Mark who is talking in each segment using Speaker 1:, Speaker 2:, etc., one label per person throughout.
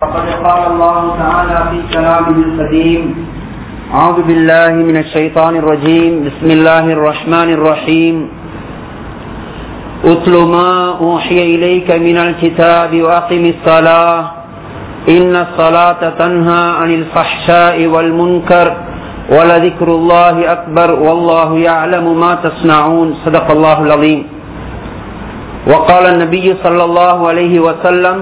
Speaker 1: فقد قال الله تعالى في كلامه القديم أعوذ بالله من الشيطان الرجيم بسم الله الرحمن الرحيم اتل ما أوحي إليك من الكتاب وأقم الصلاة إن الصلاة تنهى عن الفحشاء والمنكر ولذكر الله أكبر والله يعلم ما تصنعون صدق الله العظيم وقال النبي صلى الله عليه وسلم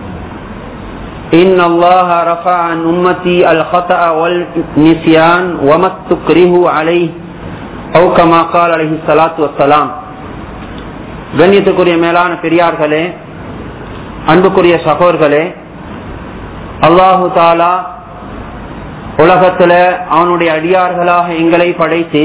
Speaker 1: إن الله رفع عن أمتي الخطأ والنسيان وما تكره عليه أو كما قال عليه الصلاة والسلام கண்ணியத்துக்குரிய மேலான பெரியார்களே அன்புக்குரிய சகோர்களே அல்லாஹு தாலா உலகத்துல அவனுடைய அடியார்களாக எங்களை படைத்து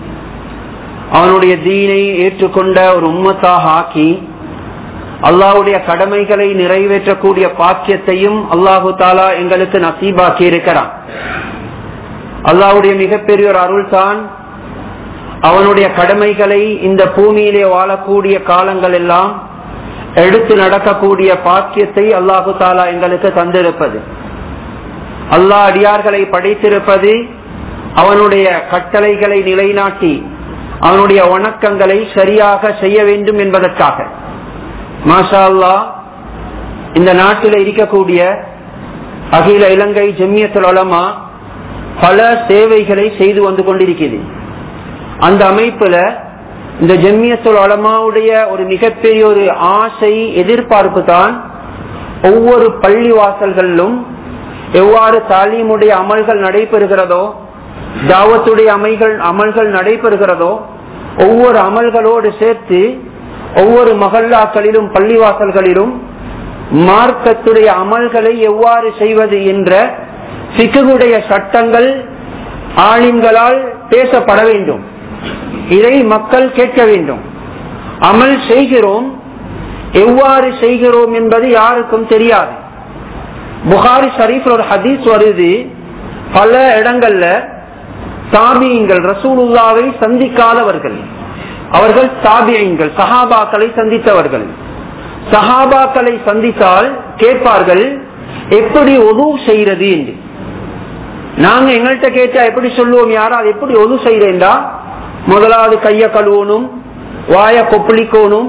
Speaker 1: அவனுடைய தீனை ஏற்றுக்கொண்ட ஒரு உம்மத்தாக ஆக்கி அல்லாஹுடைய கடமைகளை நிறைவேற்றக்கூடிய பாக்கியத்தையும் அல்லாஹு தாலா எங்களுக்கு நசீபாக்கி இருக்கிறான் அல்லாஹுடைய மிகப்பெரிய ஒரு அருள் தான் அவனுடைய கடமைகளை இந்த பூமியிலே வாழக்கூடிய காலங்கள் எல்லாம் எடுத்து நடக்கக்கூடிய பாக்கியத்தை அல்லாஹு தாலா எங்களுக்கு தந்திருப்பது அல்லாஹ் அடியார்களை படைத்திருப்பது அவனுடைய கட்டளைகளை நிலைநாட்டி அவனுடைய வணக்கங்களை சரியாக செய்ய வேண்டும் என்பதற்காக மாஷா அல்லா இந்த நாட்டில் இருக்கக்கூடிய அகில இலங்கை ஜெமியத்துல் உலமா பல சேவைகளை செய்து வந்து கொண்டிருக்கிறது அந்த அமைப்புல இந்த ஜெமியத்துல் உலமாவுடைய ஒரு மிகப்பெரிய ஒரு ஆசை எதிர்பார்ப்பு தான் ஒவ்வொரு பள்ளி வாசல்களிலும் எவ்வாறு தாலீமுடைய அமல்கள் நடைபெறுகிறதோ தாவத்துடைய அமைகள் அமல்கள் நடைபெறுகிறதோ ஒவ்வொரு அமல்களோடு சேர்த்து ஒவ்வொரு மகல்லாக்களிலும் பள்ளிவாசல்களிலும் மார்க்கத்துடைய அமல்களை எவ்வாறு செய்வது என்ற சிக்குடைய சட்டங்கள் ஆளின்களால் பேசப்பட வேண்டும் இதை மக்கள் கேட்க வேண்டும் அமல் செய்கிறோம் எவ்வாறு செய்கிறோம் என்பது யாருக்கும் தெரியாது புகாரி ஷரீஃப் ஒரு ஹதீஸ் வருது பல இடங்கள்ல தாபியங்கள் ரசூலுல்லாவை சந்திக்காதவர்கள் அவர்கள் தாபியங்கள் சஹாபாக்களை சந்தித்தவர்கள் சஹாபாக்களை சந்தித்தால் கேட்பார்கள் எப்படி ஒது செய்யறது என்று நாங்க எங்கள்கிட்ட கேட்டா எப்படி சொல்லுவோம் யாராவது எப்படி ஒது செய்யறேன்டா முதலாவது கைய கழுவணும் வாய கொப்பளிக்கணும்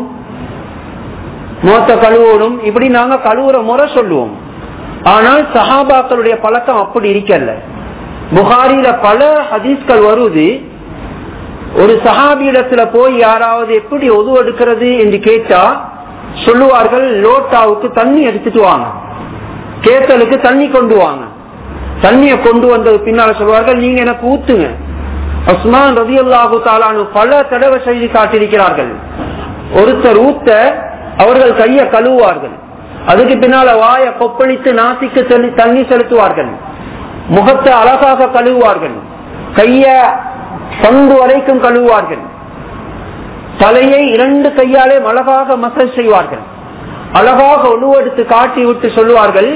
Speaker 1: மோத்த கழுவணும் இப்படி நாங்க கழுவுற முறை சொல்லுவோம் ஆனால் சஹாபாக்களுடைய பழக்கம் அப்படி இருக்கல புகாரில பல ஹதீஸ்கள் வருது ஒரு சஹாபியிடத்துல போய் யாராவது எப்படி ஒது எடுக்கிறது என்று கேட்டா சொல்லுவார்கள் லோட்டாவுக்கு தண்ணி எடுத்துட்டு வாங்க கேத்தலுக்கு தண்ணி கொண்டு வாங்க தண்ணிய கொண்டு வந்தது பின்னால சொல்வார்கள் நீங்க எனக்கு ஊத்துங்க உஸ்மான் ரவி அல்லாஹு தாலானு பல தடவை செய்து காட்டியிருக்கிறார்கள் ஒருத்தர் ஊத்த அவர்கள் கைய கழுவுவார்கள் அதுக்கு பின்னால வாய கொப்பளித்து நாசிக்கு தண்ணி செலுத்துவார்கள் முகத்தை அழகாக கழுவுவார்கள் கைய பங்கு வரைக்கும் கழுவுவார்கள் தலையை இரண்டு கையாலே அழகாக மசல் செய்வார்கள் அழகாக உழுவெடுத்து காட்டி விட்டு சொல்லுவார்கள்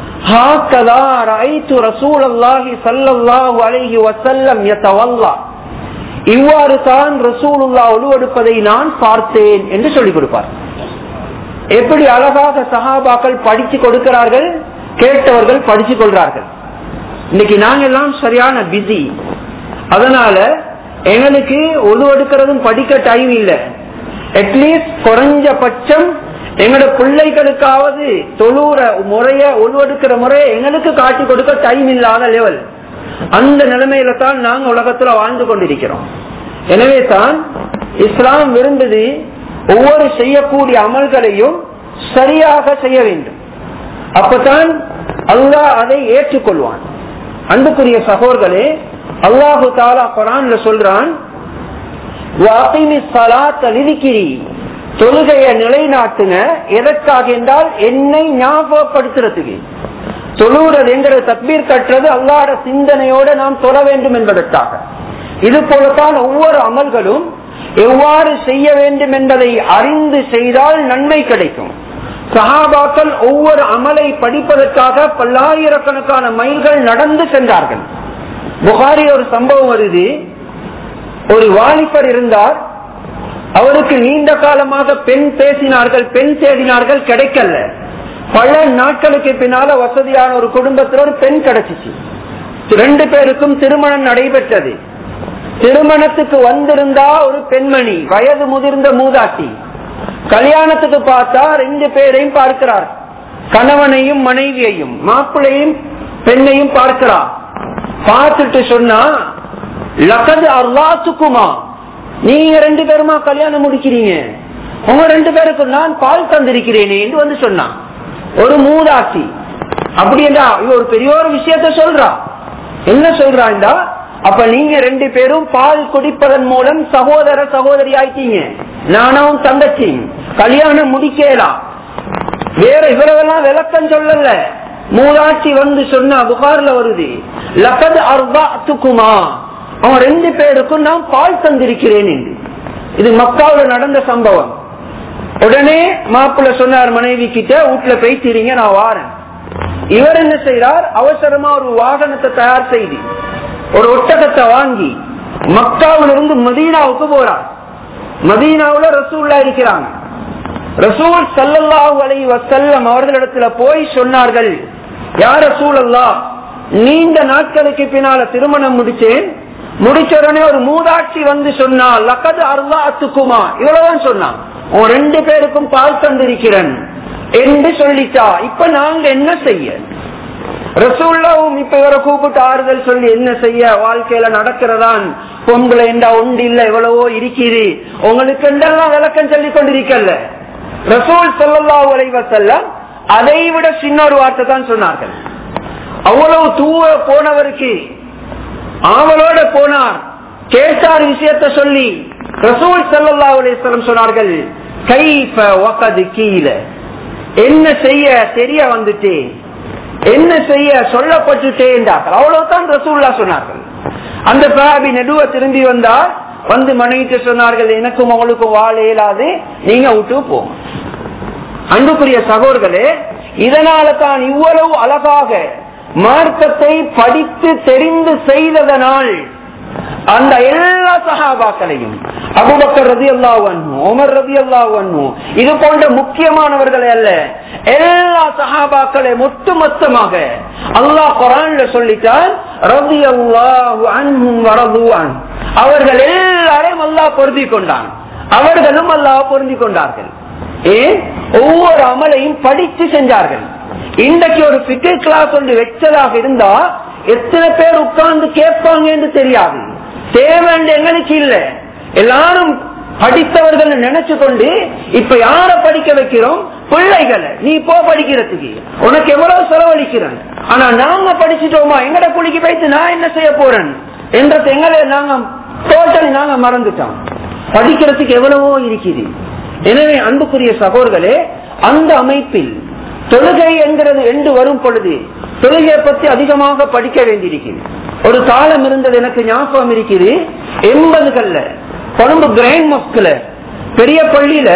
Speaker 1: இவ்வாறு தான் ரசூலுல்லா உழுவெடுப்பதை நான் பார்த்தேன் என்று சொல்லிக் கொடுப்பார் எப்படி அழகாக சஹாபாக்கள் படிச்சு கொடுக்கிறார்கள் கேட்டவர்கள் படிச்சு கொள்றார்கள் இன்னைக்கு நாங்க எல்லாம் சரியான பிஸி அதனால எங்களுக்கு ஒழுவெடுக்கிறதும் படிக்க டைம் இல்ல அட்லீஸ்ட் குறைஞ்சபட்சம் எங்களோட பிள்ளைகளுக்காவது தொழுற முறைய ஒழுவெடுக்கிற முறைய எங்களுக்கு காட்டி கொடுக்க டைம் இல்லாத லெவல் அந்த நிலைமையில தான் நாங்க உலகத்துல வாழ்ந்து கொண்டிருக்கிறோம் எனவே தான் இஸ்லாம் விரும்புது ஒவ்வொரு செய்யக்கூடிய அமல்களையும் சரியாக செய்ய வேண்டும் அப்பதான் அல்லாஹ் அதை ஏற்றுக்கொள்வான் அன்புக்குரிய சகோர்களே அல்லாஹு தாலா குரான்ல சொல்றான் தொழுகைய நிலைநாட்டுங்க எதற்காக என்றால் என்னை ஞாபகப்படுத்துறதுக்கு தொழுகிறது என்கிற தக்பீர் கட்டுறது அல்லாட சிந்தனையோட நாம் தொழ வேண்டும் என்பதற்காக இது போலத்தான் ஒவ்வொரு அமல்களும் எவ்வாறு செய்ய வேண்டும் என்பதை அறிந்து செய்தால் நன்மை கிடைக்கும் சஹாபாக்கள் ஒவ்வொரு அமலை படிப்பதற்காக பல்லாயிரக்கணக்கான மைல்கள் நடந்து சென்றார்கள் புகாரி ஒரு சம்பவம் வருது ஒரு வாலிபர் இருந்தார் அவருக்கு நீண்ட காலமாக பெண் பேசினார்கள் பெண் தேடினார்கள் கிடைக்கல பல நாட்களுக்கு பின்னால வசதியான ஒரு குடும்பத்துல ஒரு பெண் கிடைச்சிச்சு ரெண்டு பேருக்கும் திருமணம் நடைபெற்றது திருமணத்துக்கு வந்திருந்தா ஒரு பெண்மணி வயது முதிர்ந்த மூதாட்டி கல்யாணத்துக்கு பார்த்தா ரெண்டு பேரையும் பார்க்கிறார் கணவனையும் மனைவியையும் மாப்பிள்ளையும் பெண்ணையும் பார்க்கிறார் பார்த்துட்டு சொன்னா லக்கது அல்லாத்துக்குமா நீங்க ரெண்டு பேருமா கல்யாணம் முடிக்கிறீங்க உங்க ரெண்டு பேருக்கும் நான் பால் தந்திருக்கிறேனே என்று வந்து சொன்னான் ஒரு மூதாட்சி அப்படி என்றா இவ ஒரு பெரிய ஒரு விஷயத்த சொல்றா என்ன சொல்றாண்டா அப்ப நீங்க ரெண்டு பேரும் பால் குடிப்பதன் மூலம் சகோதர சகோதரி ஆயிட்டீங்க நானும் தங்கச்சி கல்யாணம் முடிக்கலாம் வேற இவரெல்லாம் விளக்கம் சொல்லல மூதாட்சி வந்து சொன்னா புகார்ல வருது லக்கது அர்பாத்துக்குமா அவன் ரெண்டு பேருக்கும் நான் பால் தந்திருக்கிறேன் என்று இது மக்காவில் நடந்த சம்பவம் உடனே மாப்பிள்ள சொன்னார் மனைவி கிட்ட வீட்டுல பேசிறீங்க நான் வாரேன் இவர் என்ன செய்யறார் அவசரமா ஒரு வாகனத்தை தயார் செய்து ஒரு ஒட்டகத்தை வாங்கி மக்காவிலிருந்து மதீனாவுக்கு போறார் மதீனாவுல ரசூல்லா இருக்கிறாங்க ரசூல் சல்லல்லாஹு அலை வசல்லம் அவர்களிடத்துல போய் சொன்னார்கள் யார் ரசூல் அல்லா நீண்ட நாட்களுக்கு பின்னால திருமணம் முடிச்சேன் முடிச்ச உடனே ஒரு மூதாட்சி வந்து சொன்னா லக்கது அருளா அத்துக்குமா இவ்வளவுதான் சொன்னான் உன் ரெண்டு பேருக்கும் பால் தந்திருக்கிறேன் என்று சொல்லிட்டா இப்ப நாங்க என்ன செய்ய ரசூல்லாவும் இப்ப இவரை கூப்பிட்டு ஆறுதல் சொல்லி என்ன செய்ய வாழ்க்கையில நடக்கிறதான் பொம்பளை என்றா ஒன்று இல்ல எவ்வளவோ இருக்குது உங்களுக்கு என்றெல்லாம் விளக்கம் சொல்லி கொண்டிருக்கல ரசூல் சொல்லல்லாஹு அலைவ செல்ல அதை விட சின்ன ஒரு வார்த்தை தான் சொன்னார்கள் அவ்வளவு தூவ போனவருக்கு ஆவலோட போனார் கேட்டார் விஷயத்த சொல்லி ரசூல் சல்லா அலிஸ்லம் சொன்னார்கள் கைஃப வகது கீழ என்ன செய்ய தெரிய வந்துட்டு என்ன செய்ய சொல்லப்பட்டுட்டே என்றார்கள் அவ்வளவுதான் ரசூல்லா சொன்னார்கள் அந்த பிராபி நெடுவ திரும்பி வந்தா வந்து மனைவிட்டு சொன்னார்கள் எனக்கும் அவளுக்கும் வாழ இயலாது நீங்க விட்டு போங்க அன்புக்குரிய சகோதரர்களே இதனால தான் இவ்வளவு அழகாக மார்க்கத்தை படித்து தெரிந்து செய்ததனால் அந்த எல்லா சகாபாக்களையும் அபுபக்கர் ரதி அல்லா உமர் ரதி அல்லா இது போன்ற முக்கியமானவர்களை அல்ல எல்லா சகாபாக்களையும் ஒட்டுமொத்தமாக அல்லாஹ் குரான்ல சொல்லிட்டான் ரதி அல்லாஹு அன்ஹும் வரது அன் அவர்கள் எல்லாரையும் அல்லாஹ் பொருந்தி கொண்டான் அவர்களும் அல்லாஹ் பொருந்தி கொண்டார்கள் ஏன் ஒவ்வொரு அமலையும் படித்து செஞ்சார்கள் இன்றைக்கு ஒரு பிக்கு கிளாஸ் ஒன்று வச்சதாக இருந்தா எத்தனை பேர் உட்கார்ந்து கேட்பாங்க என்று தெரியாது தேவை எங்களுக்கு இல்ல எல்லாரும் படித்தவர்கள் நினைச்சு கொண்டு இப்ப யார படிக்க வைக்கிறோம் பிள்ளைகளை நீ போ படிக்கிறதுக்கு உனக்கு எவ்வளவு செலவழிக்கிறேன் ஆனா நாங்க படிச்சுட்டோமா எங்கட குளிக்கு வைத்து நான் என்ன செய்ய போறேன் என்றது எங்களை நாங்க டோட்டலி நாங்க மறந்துட்டோம் படிக்கிறதுக்கு எவ்வளவோ இருக்குது எனவே அன்புக்குரிய சகோதரர்களே அந்த அமைப்பில் தொழுகை என்கிறது என்று வரும் பொழுது தொழுகையை பற்றி அதிகமாக படிக்க வேண்டியிருக்கிறது ஒரு காலம் இருந்தது எனக்கு ஞாபகம் இருக்குது எண்பதுகள்ல கொழும்பு கிராண்ட் மஸ்கில் பெரிய பள்ளியில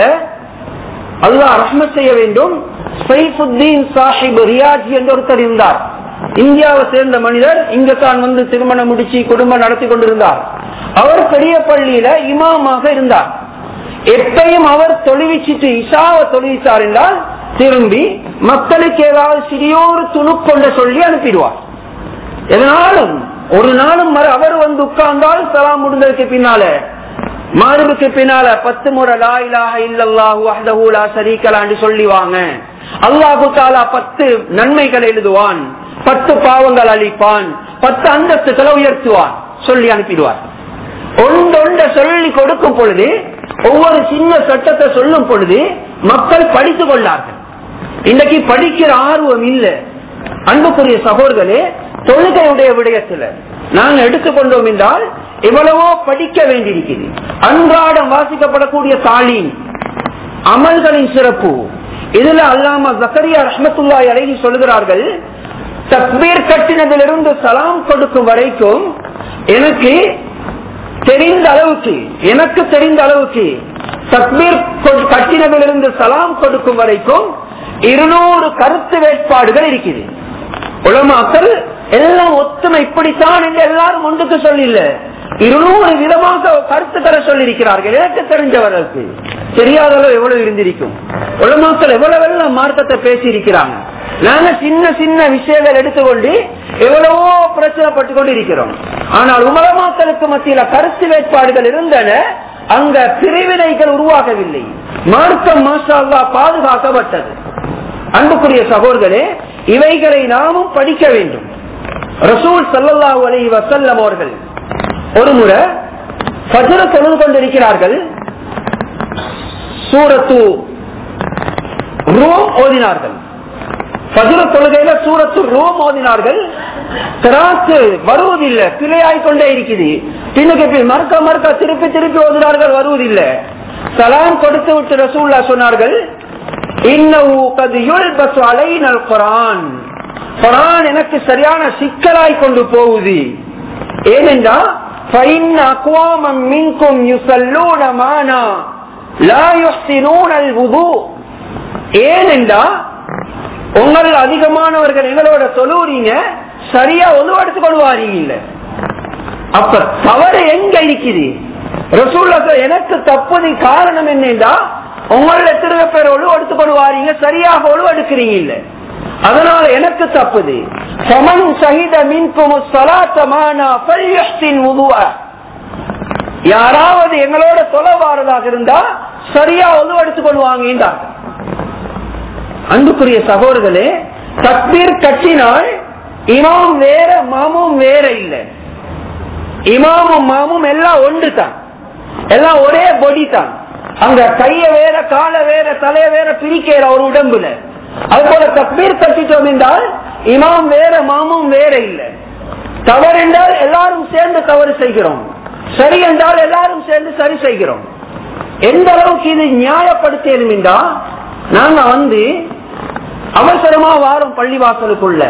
Speaker 1: அல்லாஹ் ரஹ்மத் செய்ய வேண்டும் சைஃபுத்தீன் சாஹிப் ரியாஜி என்ற ஒருத்தர் இருந்தார் இந்தியாவை சேர்ந்த மனிதர் இங்க தான் வந்து திருமணம் முடிச்சு குடும்பம் நடத்தி கொண்டிருந்தார் அவர் பெரிய பள்ளியில இமாமாக இருந்தார் எப்பையும் அவர் தொழுவிச்சிட்டு இஷாவை தொழுவிச்சார் என்றால் திரும்பி மக்களுக்கு ஏதாவது சிறியோரு துணுக்கொண்ட சொல்லி அனுப்பிடுவார் எதனாலும் ஒரு நாளும் அவர் வந்து உட்கார்ந்தால் சலாம் முடிந்ததுக்கு பின்னால மாறுபுக்கு பின்னால பத்து முறை லா இலாஹ இல்லல்லாஹு வஹ்தஹு லா ஷரீகலான்னு சொல்லி வாங்க அல்லாஹு தாலா பத்து நன்மைகள் எழுதுவான் பத்து பாவங்கள் அளிப்பான் பத்து அந்தஸ்துகளை உயர்த்துவான் சொல்லி அனுப்பிடுவார் ஒன்றொண்ட சொல்லி கொடுக்கும் பொழுது ஒவ்வொரு சின்ன சட்டத்தை சொல்லும் பொழுது மக்கள் படித்துக் கொண்டார்கள் இன்னைக்கு படிக்கிற ஆர்வம் இல்ல அன்புக்குரிய சகோதரர்களே தொழுகையுடைய விடயத்துல நாங்க எடுத்துக்கொண்டோம் என்றால் எவ்வளவோ படிக்க வேண்டியிருக்கிறது அன்றாடம் வாசிக்கப்படக்கூடிய தாலீம் அமல்களின் சிறப்பு இதுல அல்லாம ஜக்கரியா ரஹமத்துல்லா அழகி சொல்லுகிறார்கள் தக்பீர் கட்டினதிலிருந்து சலாம் கொடுக்கும் வரைக்கும் எனக்கு தெரிந்த அளவுக்கு எனக்கு தெரிந்த அளவுக்கு தக்பீர் கட்டினதிலிருந்து சலாம் கொடுக்கும் வரைக்கும் இருநூறு கருத்து வேட்பாடுகள் இருக்குது உலமாக்கள் எல்லாம் ஒத்துமை இப்படித்தான் என்று எல்லாரும் ஒன்றுக்கு சொல்லில்ல இருநூறு விதமாக கருத்துக்களை சொல்லியிருக்கிறார்கள் எனக்கு தெரிஞ்சவர்களுக்கு தெரியாத அளவு எவ்வளவு இருந்திருக்கும் உலமாக்கள் எவ்வளவு எல்லாம் மார்க்கத்தை பேசி இருக்கிறாங்க நாங்க சின்ன சின்ன விஷயங்கள் எடுத்துக்கொண்டு எவ்வளவோ பிரச்சனைப்பட்டு கொண்டு இருக்கிறோம் ஆனால் உலமாக்களுக்கு மத்தியில கருத்து வேட்பாடுகள் இருந்தன அங்க பிரிவினைகள் உருவாகவில்லை மார்க்கம் மாஷா அல்லாஹ் பாதுகாக்கப்பட்டது அன்புக்குரிய சகோதரர்களே இவைகளை நாமும் படிக்க வேண்டும் ரசூல் சல்லல்லாஹு அலைஹி வஸல்லம் அவர்கள் ஒரு முறை ஃபஜ்ர தொழுது கொண்டிருக்கிறார்கள் சூரத்து ரோம் ஓதினார்கள் ஃபஜ்ர தொழுகையில சூரத்து ரோம் ஓதினார்கள் கிராத்து வருவதில்லை பிழையாய் கொண்டே இருக்குது பின்னுக்கு பின் மறுக்க மறுக்க திருப்பி திருப்பி ஓதினார்கள் வருவதில்லை சலாம் கொடுத்து விட்டு ரசூல்லா சொன்னார்கள் இன்னவு கது யுல்பசு அலைனல் குரான் குரான் எனக்கு சரியான சிக்கலாய் கொண்டு போகுது ஏனென்றா فإن أقواما منكم يصلون معنا لا يحسنون الوضوء ஏனென்றா உங்கள் அதிகமானவர்கள் எங்களோட தொழுறீங்க சரியா ஒழுவெடுத்துக் கொள்வாரீங்க இல்ல அப்ப தவறு எங்க இருக்குது ரசூல்லா சொல்ல, எனக்கு தப்புது காரணம் என்னன்னா உங்கள எத்தனை பேர் ஒழுவெடுத்துக் கொள்வாரீங்க சரியாக ஒழுவெடுக்கிறீங்க இல்ல அதனால எனக்கு தப்புது சமன் சகித மின்கும் சலாத்தமான யாராவது எங்களோட தொலை வாரதாக இருந்தா சரியா ஒழுவெடுத்துக் கொள்வாங்க அன்புக்குரிய சகோதரர்களே தக்பீர் கட்டினால் இமாம் வேற மாமும் வேற இல்லை இமாமும் மாமும் எல்லாம் ஒன்று தான் எல்லாம் ஒரே பொடி தான் அங்க கைய வேற கால வேற தலைய வேற பிரிக்கிற ஒரு உடம்புல அது போல தக்பீர் கட்டிட்டோம் என்றால் இமாம் வேற மாமும் வேற இல்லை தவறு என்றால் எல்லாரும் சேர்ந்து தவறு செய்கிறோம் சரி என்றால் எல்லாரும் சேர்ந்து சரி செய்கிறோம் எந்த அளவுக்கு இது நியாயப்படுத்தணும் என்றா நாங்க வந்து அவசரமா வாரம் பள்ளிவாசலுக்குள்ள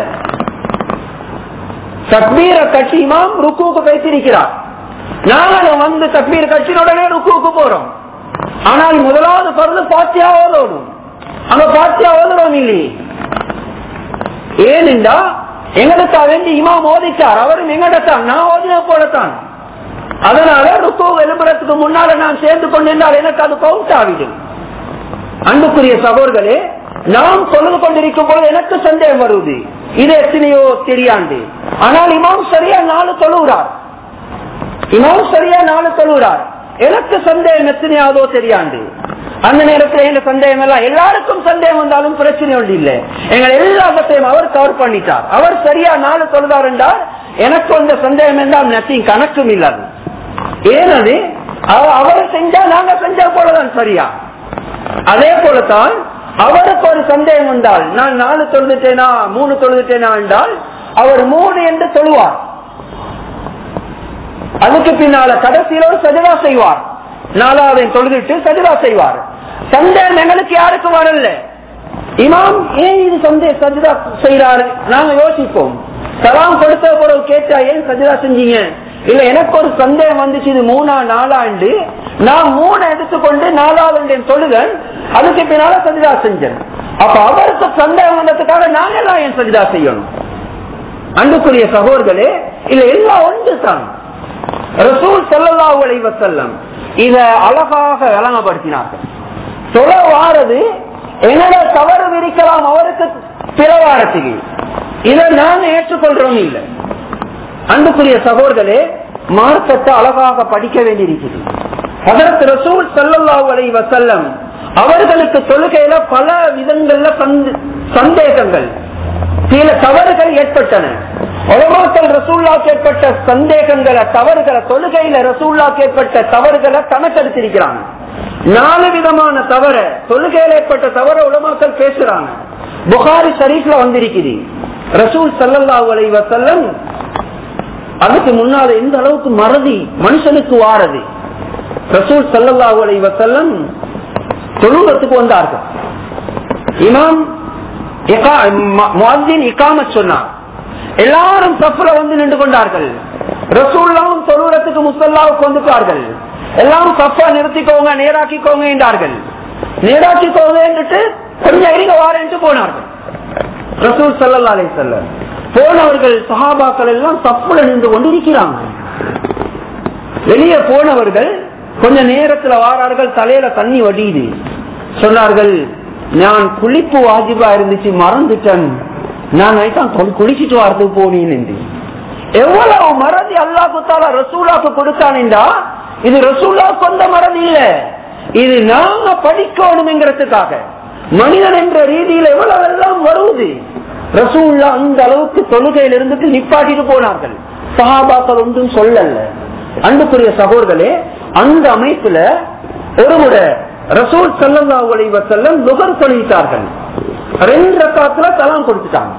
Speaker 1: தக்பீரை கட்டி இமாம் ருக்குவுக்கு பேசியிருக்கிறார் நாங்களும் வந்து தக்பீர் கட்டின உடனே ருக்குவுக்கு போறோம் ஆனால் முதலாவது பருந்து பாத்தியா ஓதணும் அங்க பாத்தியா ஓதுறோம் இல்லையே ஏனென்றா எங்கடத்தா வேண்டி இமாம் ஓதிட்டார் அவரும் எங்கடத்தான் நான் ஓதின போலத்தான் அதனால ருக்கு எழுப்புறதுக்கு முன்னால நான் சேர்ந்து கொண்டிருந்தால் எனக்கு அது கவுண்ட் ஆகிடும் அன்புக்குரிய சகோதரர்களே நாம் தொழுது கொண்டிருக்கும் போது எனக்கு சந்தேகம் வருவது இது எத்தனையோ தெரியாண்டு ஆனால் இமாம் சரியா நாலு தொழுகிறார் இமாம் சரியா நாலு தொழுகிறார் எனக்கு சந்தேகம் எத்தனையாவதோ தெரியாண்டு அந்த நேரத்தில் எங்க சந்தேகம் எல்லாம் எல்லாருக்கும் சந்தேகம் வந்தாலும் பிரச்சனை ஒன்று இல்லை எங்கள் எல்லாத்தையும் அவர் கவர் பண்ணிட்டார் அவர் சரியா நாலு தொழுதார் என்றால் எனக்கு வந்த சந்தேகம் என்றால் நத்திங் கணக்கும் இல்லாது ஏனது அவர் செஞ்சா நாங்க செஞ்சா போலதான் சரியா அதே போலத்தான் அவருக்கு ஒரு சந்தேகம் வந்தால் நான் நாலு தொழுதுட்டேனா மூணு தொழுதுட்டேனா என்றால் அவர் மூணு என்று சொல்லுவார் அதுக்கு பின்னால கடைசியில ஒரு சஜிதா செய்வார் நாலாவது தொழுதுட்டு சஜிதா செய்வார் சந்தேகம் எங்களுக்கு யாருக்கு வரல இமாம் ஏன் இது சந்தே சஜிதா செய்யறாரு நாங்க யோசிப்போம் சலாம் கொடுத்த பிறகு கேட்டா ஏன் சஜிதா செஞ்சீங்க இல்ல எனக்கு ஒரு சந்தேகம் வந்துச்சு இது மூணா நாலாண்டு நான் மூணு எடுத்துக்கொண்டு நாலாவது தொழுதன் அதுக்கு பின்னால சஜிதா செஞ்சேன் அப்ப அவருக்கு சந்தேகம் வந்ததுக்காக நாங்க எல்லாம் ஏன் சஜிதா செய்யணும் அன்புக்குரிய சகோதரர்களே இல்ல எல்லாம் ஒன்று தான் ரசூல் செல்லல்லா உழைவ செல்லம் இத அழகாக விளங்கப்படுத்தினார்கள் தொலை வாரது என்னோட தவறு விரிக்கலாம் அவருக்கு பிறவாரத்துக்கு இதை நான் ஏற்றுக்கொள்றோம் இல்லை அன்புக்குரிய சகோதரர்களே மார்க்கத்தை அழகாக படிக்க வேண்டியிருக்கிறது அதற்கு ரசூல் சல்லல்லா உழைவ செல்லம் அவர்களுக்கு தொழுகையில பல விதங்கள்ல சந்தேகங்கள் சில தவறுகள் ஏற்பட்டன உலமாக்கள் ரசூல்லாக்கு ஏற்பட்ட சந்தேகங்களை தவறுகளை தொழுகையில ரசூல்லாக்கு ஏற்பட்ட தவறுகளை கணக்கெடுத்திருக்கிறாங்க நாலு விதமான தவற தொழுகையில ஏற்பட்ட தவற உலமாக்கள் பேசுறாங்க புகாரி ஷரீஃப்ல வந்திருக்குது ரசூல் சல்லல்லா உலைவ செல்லம் அதுக்கு முன்னால எந்த அளவுக்கு மறதி மனுஷனுக்கு வாரது ரசூல் சல்லல்லா உலைவ செல்லம் தொழுகத்துக்கு வந்தார்கள் இமாம் இக்காம சொன்னார் எல்லாரும் சஃப்ல வந்து நின்று கொண்டார்கள் ரசூல்லாவும் தொழுவத்துக்கு முசல்லாவுக்கு வந்துட்டார்கள் எல்லாம் சஃபா நிறுத்திக்கோங்க நேராக்கிக்கோங்க என்றார்கள் நேராக்கிக்கோங்க என்றுட்டு கொஞ்சம் இருங்க வாரேன்ட்டு போனார்கள் ரசூல் சல்லா அலை செல்ல போனவர்கள் சஹாபாக்கள் எல்லாம் சப்புல நின்று கொண்டு இருக்கிறாங்க வெளியே போனவர்கள் கொஞ்ச நேரத்துல வாரார்கள் தலையில தண்ணி வடியுது சொன்னார்கள் நான் குளிப்பு வாஜிபா இருந்துச்சு மறந்துட்டேன் நான் நைட்டான் குளிச்சுட்டு வரது போனேன் என்று எவ்வளவு மறதி அல்லாஹுத்தால ரசூலாக்கு கொடுத்தானேண்டா இது ரசூலா சொந்த மறதி இல்ல இது நாங்க படிக்கணுங்கிறதுக்காக மனிதன் என்ற ரீதியில் எவ்வளவு எல்லாம் வருவது ரசூல்லா அந்த அளவுக்கு தொழுகையில் இருந்துட்டு நிப்பாட்டிட்டு போனார்கள் சஹாபாக்கள் ஒன்றும் சொல்லல அன்புக்குரிய சகோதரர்களே அந்த அமைப்புல ஒரு முறை ரசூல் சல்லல்லா உலைவ செல்லம் நுகர் தொழித்தார்கள் ரெண்டு ரக்காத்துல தலாம் கொடுத்துட்டாங்க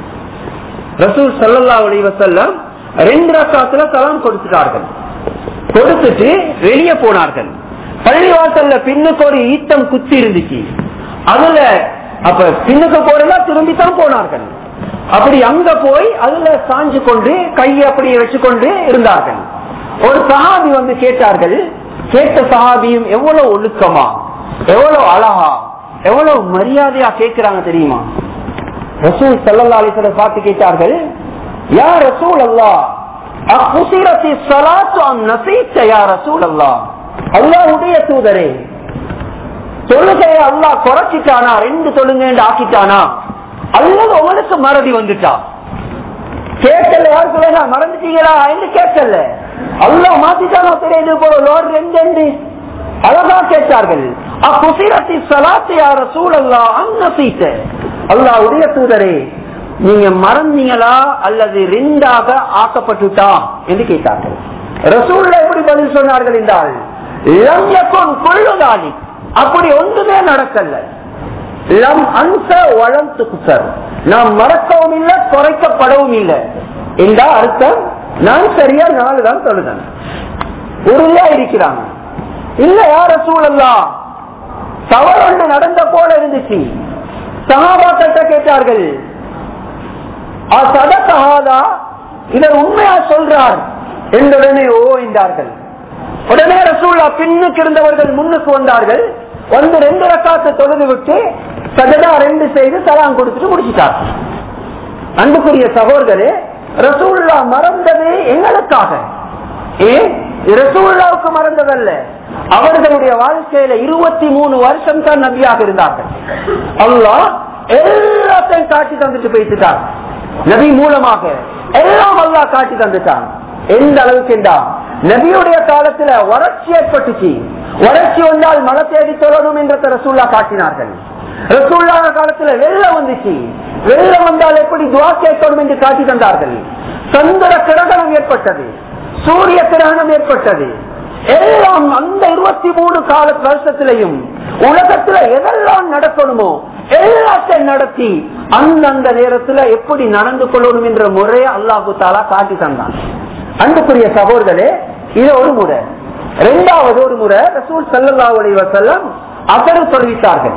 Speaker 1: ரசூல் சல்லல்லா உலைவ செல்லம் ரெண்டு ரக்காத்துல தலாம் கொடுத்துட்டார்கள் கொடுத்துட்டு வெளியே போனார்கள் பள்ளிவாசல்ல பின்னுக்கு ஒரு ஈட்டம் குத்தி இருந்துச்சு அதுல அப்ப பின்னுக்கு போறதா திரும்பித்தான் போனார்கள் அப்படி அங்க போய் அதுல சாஞ்சு கொண்டு கையை அப்படியே வச்சுக்கொண்டு இருந்தார்கள் ஒரு சஹாபி வந்து கேட்டார்கள் கேட்ட சஹாபியும் எவ்வளவு ஒழுக்கமா எவ்வளவு அழகா எவ்வளவு மரியாதையா கேட்கிறாங்க தெரியுமா ரசூல் சல்லா அலிசல பார்த்து கேட்டார்கள் யா ரசூல் அல்லா அக்குசிரத்தி சலாத்து அம் நசீத்த யா ரசூல் அல்லா அல்லாஹ்வுடைய தூதரே தொழுகையை அல்லாஹ் குறைச்சிட்டானா ரெண்டு தொழுங்க ஆக்கிட்டானா அல்லது உங்களுக்கு மறதி வந்துட்டா கேட்கல யாருக்கு வேணா மறந்துட்டீங்களா என்று கேட்கல அல்லாஹ் மாத்திட்டானா தெரியுது போல லோர் ரெண்டு ரெண்டு அழகா கேட்டார்கள் அக்குசிரத்தி சலாத்து யா ரசூல் அல்லா அந்நசீத்த அல்லாஹ்வுடைய தூதரே நீங்க மறந்தீங்களா அல்லது ரெண்டாக ஆக்கப்பட்டுட்டா என்று கேட்டார்கள் ரசூல்ல எப்படி பதில் சொன்னார்கள் என்றால் லம் யகுன் குல்லு தாலிக். அப்படி ஒன்றுமே நடக்கல லம் அன்ச வளம் துக்குசர் நாம் மறக்கவும் இல்லை குறைக்கப்படவும் இல்லை என்றா அர்த்தம் நான் சரியா நாலு தான் தொழுதன் உறுதியா இருக்கிறாங்க இல்ல யார சூழல்லாம் தவறு ஒன்று நடந்த போல இருந்துச்சு சகாபாக்கிட்ட கேட்டார்கள் சதகஹாதா இவர் உண்மையா சொல்றார் என்றுடனே ஓ என்றார்கள் உடனே ரசூல்லா பின்னுக்கு இருந்தவர்கள் முன்னுக்கு வந்தார்கள் வந்து ரெண்டு ரக்காத்து தொழுது விட்டு சஜதா ரெண்டு செய்து சலாம் கொடுத்துட்டு முடிச்சிட்டார் அன்புக்குரிய சகோதரே ரசூல்லா மறந்தது எங்களுக்காக ஏன் ரசூல்லாவுக்கு மறந்ததல்ல அவர்களுடைய வாழ்க்கையில இருபத்தி மூணு வருஷம் தான் நபியாக இருந்தார்கள் அல்லாஹ் எல்லாத்தையும் காட்டி தந்துட்டு போயிட்டுட்டார் நபி மூலமாக எல்லாம் அல்லாஹ் காட்டி தந்துட்டான் எந்த அளவுக்கு என்றா நபியுடைய காலத்துல வறட்சி ஏற்பட்டுச்சு வறட்சி வந்தால் மழை தேடி தொழணும் என்ற ரசூல்லா காட்டினார்கள் ரசூல்லா காலத்துல வெள்ளம் வந்துச்சு வெள்ளம் வந்தால் எப்படி துவா கேட்கணும் என்று காட்டி தந்தார்கள் சந்திர கிரகணம் ஏற்பட்டது சூரிய கிரகணம் ஏற்பட்டது எல்லாம் அந்த இருபத்தி மூணு கால வருஷத்திலையும் உலகத்துல எதெல்லாம் நடக்கணுமோ எல்லாத்தையும் நடத்தி அந்தந்த நேரத்துல எப்படி நடந்து கொள்ளணும் என்ற முறையை அல்லாஹு தாலா காட்டி தந்தான் அன்புக்குரிய சகோதரே இது ஒரு முறை இரண்டாவது ஒரு முறை ரசூல் சல்லல்லா செல்லம் அசரு தொழுவித்தார்கள்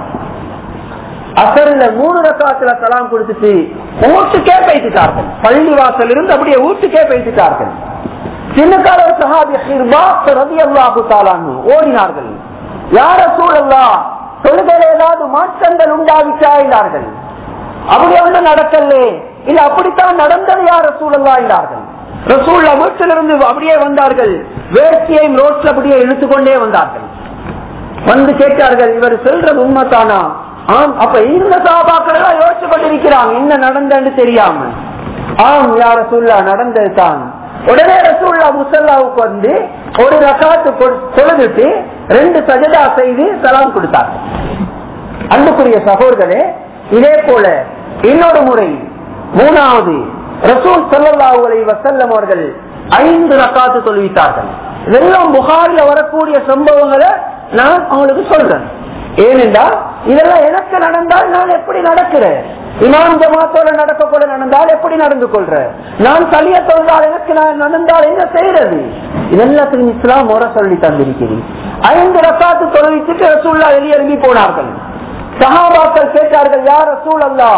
Speaker 1: அசருல மூணு ரக்காத்துல சலாம் கொடுத்துட்டு ஊட்டுக்கே பேசிட்டார்கள் பள்ளி வாசல் இருந்து அப்படியே ஊட்டுக்கே பேசிட்டார்கள் சின்னக்கார சஹாபி ரதி அல்லாஹு தாலான்னு ஓடினார்கள் யார சூழல்லா தொழுகையில ஏதாவது மாற்றங்கள் உண்டாவிச்சா என்றார்கள் அப்படி ஒன்று நடக்கல இல்ல அப்படித்தான் நடந்தது யார சூழல்லா என்றார்கள் ரசூல்லா வீட்டிலிருந்து அப்படியே வந்தார்கள் வேஷ்டியையும் ரோட்ல அப்படியே இழுத்துக்கொண்டே வந்தார்கள் வந்து கேட்டார்கள் இவர் செல்றது உண்மைத்தானா ஆம் அப்ப இந்த சாபாக்கள் எல்லாம் யோசிச்சு கொண்டிருக்கிறாங்க என்ன நடந்தன்னு தெரியாம ஆம் யார சூழலா நடந்தது தான் உடனே ரசூல்லா முசல்லாவுக்கு வந்து ஒரு ரகாத்து தொழுதுட்டு ரெண்டு சஜதா செய்து சலாம் கொடுத்தார் அன்புக்குரிய சகோதரே இதே போல இன்னொரு முறை மூணாவது ரசூல் சல்லாஹூ அலை வசல்லம் அவர்கள் ஐந்து ரக்காத்து தொழுவித்தார்கள் இதெல்லாம் புகாரில வரக்கூடிய சம்பவங்களை நான் அவங்களுக்கு சொல்றேன் ஏனென்றால் இதெல்லாம் எனக்கு நடந்தால் நான் எப்படி நடக்கிறேன் இமாம் ஜமாத்தோட நடக்க கூட நடந்தால் எப்படி நடந்து கொள்றேன் நான் தலிய தொழுதால் எனக்கு நான் நடந்தால் என்ன செய்யறது இதெல்லாத்துக்கும் இஸ்லாம் முறை சொல்லி தந்திருக்கிறேன் ஐந்து ரக்காத்து தொழுவிச்சுட்டு ரசூல்லா வெளியேறி போனார்கள் சஹாபாக்கள் கேட்டார்கள் யார் ரசூல் அல்லா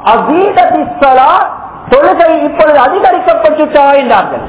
Speaker 1: அபீதா தொழுகை இப்பொழுது அதிகரிக்கப்பட்டுட்டா என்றார்கள்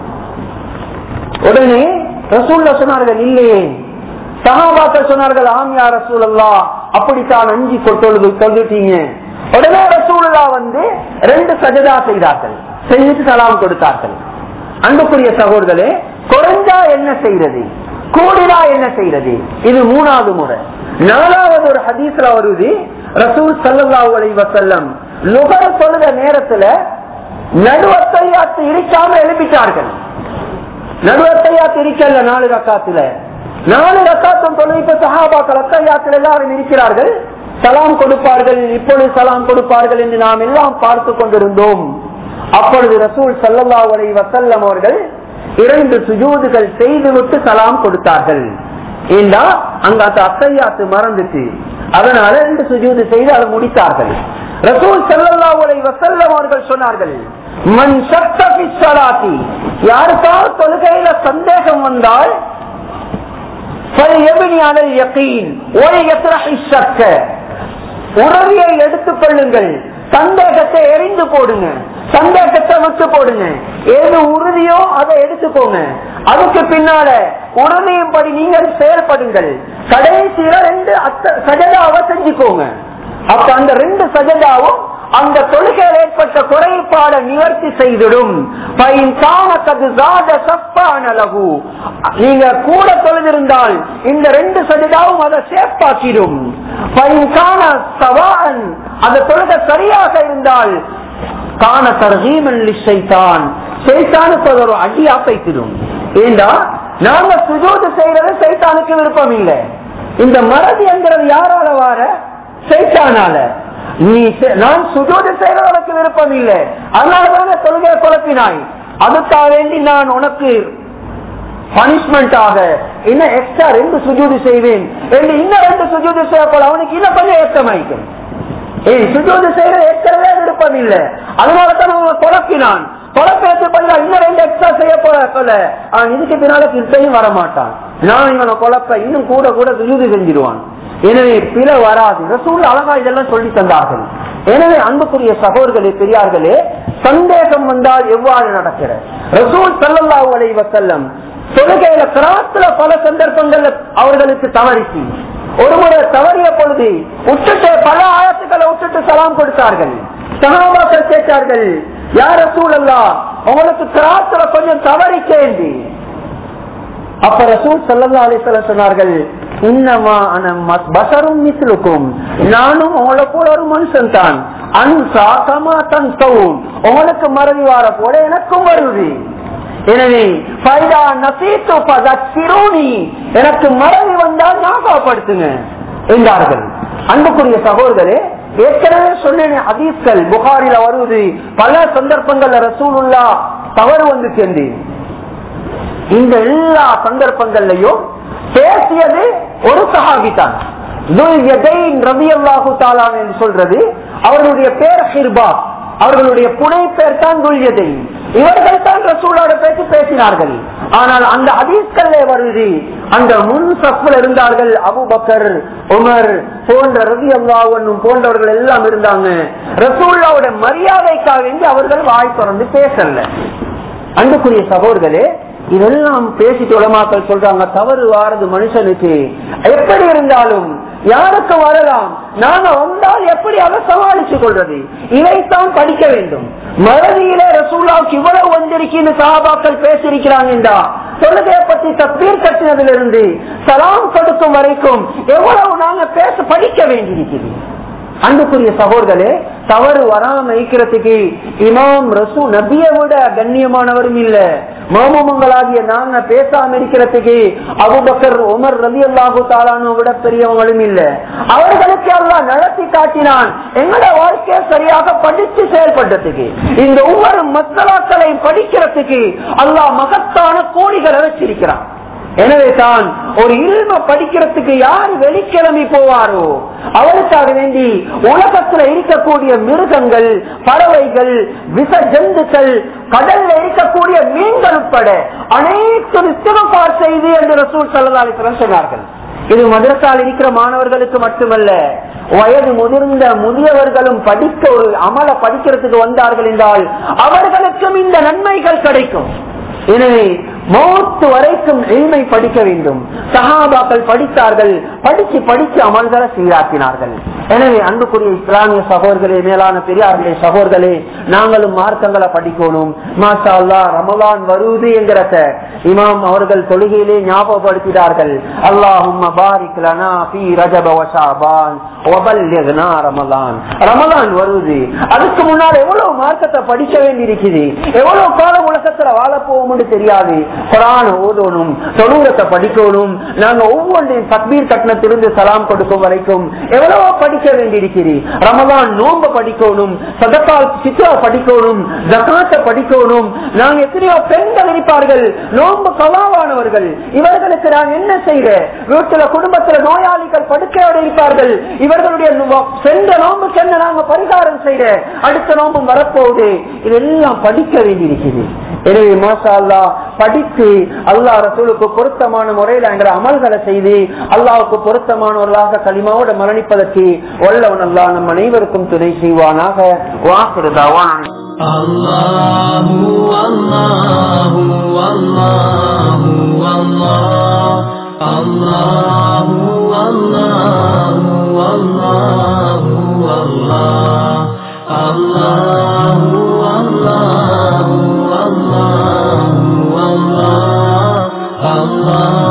Speaker 1: உடனே ரசூல்ல சொன்னார்கள் இல்லையே சகாபாக்கள் சொன்னார்கள் ஆமியா ரசூல் அல்லா அப்படித்தான் அஞ்சு தொழுது சொல்லிட்டீங்க உடனே ரசூல்லா வந்து ரெண்டு சஜதா செய்தார்கள் செய்து சலாம் கொடுத்தார்கள் அன்புக்குரிய சகோதரே குறைஞ்சா என்ன செய்யறது கூடினா என்ன செய்யறது இது மூணாவது முறை நாலாவது ஒரு ஹதீஸ்ல வருது ரசூல் சல்லல்லாஹு அலைஹி வஸல்லம் லுகர் சொல்லுற நேரத்துல நடுவத்தையாத்து இடிக்காம எழுப்பிட்டார்கள் நடுவத்தையாத்து இருக்கல நாலு ரக்காத்துல நாலு ரக்காத்தும் தொழில்நுட்ப சகாபாக்கள் அத்தையாத்தில் எல்லாரும் இருக்கிறார்கள் சலாம் கொடுப்பார்கள் இப்பொழுது சலாம் கொடுப்பார்கள் என்று நாம் எல்லாம் பார்த்து கொண்டிருந்தோம் அப்பொழுது ரசூல் சல்லல்லாஹு அலைஹி வஸல்லம் அவர்கள் இரண்டு சுஜூதுகள் செய்துவிட்டு சலாம் கொடுத்தார்கள் ஏண்டா அங்க அந்த அத்தையாத்து மறந்துச்சு அதனால ரெண்டு சுஜூது செய்து அதை முடித்தார்கள் ரசூல் ஸல்லல்லாஹு அலைஹி வஸல்லம் அவர்கள் சொன்னார்கள் மன் ஷக்க ஃபி ஸலாத்தி யாருக்காவது தொழுகையில சந்தேகம் வந்தால் فَلْيَبْنِ عَلَى الْيَقِينِ وَلْيَطْرَحِ الشَّكَّ உறவியை எடுத்துக் கொள்ளுங்கள் சந்தேகத்தை எரிந்து போடுங்க சந்தேகத்தை விட்டு போடுங்க ஏது உறுதியோ அதை எடுத்துக்கோங்க அதுக்கு பின்னால உறுதியின்படி நீங்கள் செயல்படுங்கள் கடைசியில ரெண்டு அத்த- சஜதாவை செஞ்சுக்கோங்க அப்ப அந்த ரெண்டு சஜதாவும் அந்த தொழுகையில் ஏற்பட்ட குறைபாட நிவர்த்தி செய்திடும் பைன் காமத்தது ஜாத சப்பான லகு. நீங்க கூட தொழுதிருந்தால் இந்த ரெண்டு சஜதாவும் அதை சேப்பாக்கிடும் பைன் காண சவான் அந்த தொழுகை சரியாக இருந்தால் காண தர்ஹீமன் லிஷைத்தான் சைத்தானுக்கு அது ஒரு அடியா பைத்திடும் ஏண்டா நாங்க சுஜூது செய்யறது சைத்தானுக்கு விருப்பம் இல்லை இந்த மறதி என்கிறது யாரால வார சைத்தானால நீ செ- நான் சுஜூது செய்யறவனுக்கு விருப்பம் இல்லை அதனாலதான தொழுகையை குழப்பினாய் அதுக்காக வேண்டி நான் உனக்கு பனிஷ்மெண்ட் ஆக இன்னும் எக்ஸ்ட்ரா ரெண்டு சுஜூது செய்வேன் என்று இன்னும் ரெண்டு சுஜூது செய்ய போல அவனுக்கு இன்னும் கொஞ்சம் ஏற்றமாயிக்கும் ஏய் சுஜூது செய்யற ஏற்கனவே விருப்பம் இல்லை அதனாலதான் அவன் குழப்பினான் குழப்பத்தை பதிலா இன்னும் ரெண்டு எக்ஸ்ட்ரா செய்ய போல சொல்ல அவன் இதுக்கு பின்னால கிருத்தையும் வரமாட்டான் நான் இவனை குழப்ப இன்னும் கூட கூட சுஜூது செஞ்சிருவான் எனவே பிற வராது ரசூல் அழகா இதெல்லாம் சொல்லி தந்தார்கள் எனவே அன்புக்குரிய சகோதரர்களே பெரியார்களே சந்தேகம் வந்தால் எவ்வாறு நடக்கிற ரசூல் சல்லல்லாஹு அலைஹி வஸல்லம் தொழுகையில கிராத்துல பல சந்தர்ப்பங்கள்ல அவர்களுக்கு தவறிச்சு ஒரு முறை தவறிய பொழுது விட்டுட்டு பல ஆயத்துக்களை விட்டுட்டு சலாம் கொடுத்தார்கள் சகாபாக்கள் கேட்டார்கள் யார சூழல்லா உங்களுக்கு கிராத்துல கொஞ்சம் தவறிச்சேந்தி அப்ப ரசூல் சல்லா அலிஸ்வல சொன்னார்கள் இன்னமா பசரும் மிஸ்லுக்கும் நானும் உங்களை போல ஒரு மனுஷன் தான் அன்சா கமா தன் உங்களுக்கு மறதி வார போல எனக்கும் வருது எனவே ஃபைதா நசீத்து ஃபதக்கிரூனி. எனக்கு மறதி வந்தால் ஞாபகப்படுத்துங்க என்றார்கள் அன்புக்குரிய சகோதரே ஏற்கனவே சொன்னேன் ஹதீஸ்கள் புகாரில வருவது பல சந்தர்ப்பங்கள்ல ரசூலுல்லா தவறு வந்து சேர்ந்தேன் இந்த எல்லா சந்தர்ப்பங்கள்லயும் பேசியது ஒரு சஹாபி தான் என்று சொல்றது அவர்களுடைய பேர் ஹிர்பா அவர்களுடைய புனை பேர் தான் துல்யதை இவர்கள் தான் ரசூலோட பேச்சு பேசினார்கள் ஆனால் அந்த அதீஸ்கல்ல வருது அந்த முன் சப்பில் இருந்தார்கள் அபுபக்கர் உமர் போன்ற ரவி அல்லாவும் போன்றவர்கள் எல்லாம் இருந்தாங்க ரசூல்லாவோட மரியாதைக்காக வேண்டி அவர்கள் வாய் திறந்து பேசல அன்புக்குரிய சகோதரர்களே இதெல்லாம் பேசிட்டு உலமாக்கள் சொல்றாங்க தவறு வாரது மனுஷனுக்கு எப்படி இருந்தாலும் யாருக்கு வரலாம் நாங்க வந்தால் எப்படி அதை சமாளிச்சு கொள்றது இதைத்தான் படிக்க வேண்டும் மறதியில ரசூலாவுக்கு இவ்வளவு வந்திருக்கின்னு சகாபாக்கள் பேசியிருக்கிறாங்கடா தொழுகையை பத்தி தப்பீர் கட்டினதிலிருந்து சலாம் கொடுக்கும் வரைக்கும் எவ்வளவு நாங்க பேச படிக்க வேண்டியிருக்கிறது அன்புக்குரிய சகோதரே தவறு வராம இருக்கிறதுக்கு இமாம் ரசூ நபியை விட கண்ணியமானவரும் இல்ல மாமமங்களாகிய நாங்க பேசாம இருக்கிறதுக்கு அபுபக்கர் உமர் ரவி அல்லாஹு தாலானு விட பெரியவங்களும் இல்ல அவர்களுக்கு எல்லாம் நடத்தி காட்டினான் எங்களோட வாழ்க்கையை சரியாக படிச்சு செயல்படுறதுக்கு இந்த ஒவ்வொரு மசலாக்களை படிக்கிறதுக்கு அல்லாஹ் மகத்தான கோடிகளை வச்சிருக்கிறான் எனவே தான் ஒரு இல்ம படிக்கிறதுக்கு யார் வெளிக்கிழமை போவாரோ அவருக்காக வேண்டி உலகத்துல இருக்கக்கூடிய மிருகங்கள் பறவைகள் விச ஜந்துக்கள் கடல்ல இருக்கக்கூடிய மீன்கள் உட்பட அனைத்து இஸ்திகபார் செய்து என்று ரசூல் சல்லா சொன்னார்கள் இது மதரசால் இருக்கிற மாணவர்களுக்கு மட்டுமல்ல வயது முதிர்ந்த முதியவர்களும் படிக்க ஒரு அமல படிக்கிறதுக்கு வந்தார்கள் என்றால் அவர்களுக்கும் இந்த நன்மைகள் கிடைக்கும் எனவே மௌத்து வரைக்கும் எளிமை படிக்க வேண்டும் சஹாபாக்கள் படித்தார்கள் படிச்சு படிச்சு அமல்களை சீராக்கினார்கள் எனவே அன்புக்குரிய இஸ்லாமிய சகோதரர்களே மேலான பெரியார்களே சகோதரர்களே நாங்களும் மார்க்கங்களை படிக்கணும் மாஷா அல்லா ரமலான் வருவது என்கிறத இமாம் அவர்கள் தொழுகையிலே ஞாபகப்படுத்தினார்கள் அல்லாஹும் பாரிக் லனா ஃபீ ரஜப வ ஷஅபான் வபல்லிக்னா ரமலான் ரமலான் வருது அதுக்கு முன்னால் எவ்வளவு மார்க்கத்தை படிக்க வேண்டியிருக்குது எவ்வளவு காலம் உலகத்துல வாழ போவோம்னு தெரியாது குரான் ஓதணும் தொழுகத்தை படிக்கணும் நாங்க ஒவ்வொன்றையும் தக்பீர் கட்டணத்திலிருந்து சலாம் கொடுக்கும் வரைக்கும் எவ்வளவோ படிக்க வேண்டியிருக்கிறது ரமலான் நோம்ப படிக்கணும் சதத்தால் சித்ரா படிக்கணும் ஜகாத்தை படிக்கணும் நாங்க எத்தனையோ பெண்கள் இருப்பார்கள் நோம்பு கலாவானவர்கள் இவர்களுக்கு நான் என்ன செய்ய வீட்டுல குடும்பத்துல நோயாளிகள் படுக்கையோடு இருப்பார்கள் இவர்களுடைய நோ- சென்ற நோம்புக்கு என்ன நாங்க பரிகாரம் செய்ய அடுத்த நோம்பும் வரப்போகுது இதெல்லாம் படிக்க வேண்டியிருக்கிறது எனவே மாஷா அல்லா படித்து அல்லாஹ் ரசூலுக்கு பொருத்தமான முறையில் என்ற அமல்களை செய்து அல்லாஹ்வுக்கு பொருத்தமானவர்களாக களிமாவோட மரணிப்பதற்கு வல்லவன் அல்லாஹ் நம் அனைவருக்கும் துணை செய்வானாக வாக்குறதாவான்
Speaker 2: الله والله والله والله الله والله والله والله الله والله والله والله الله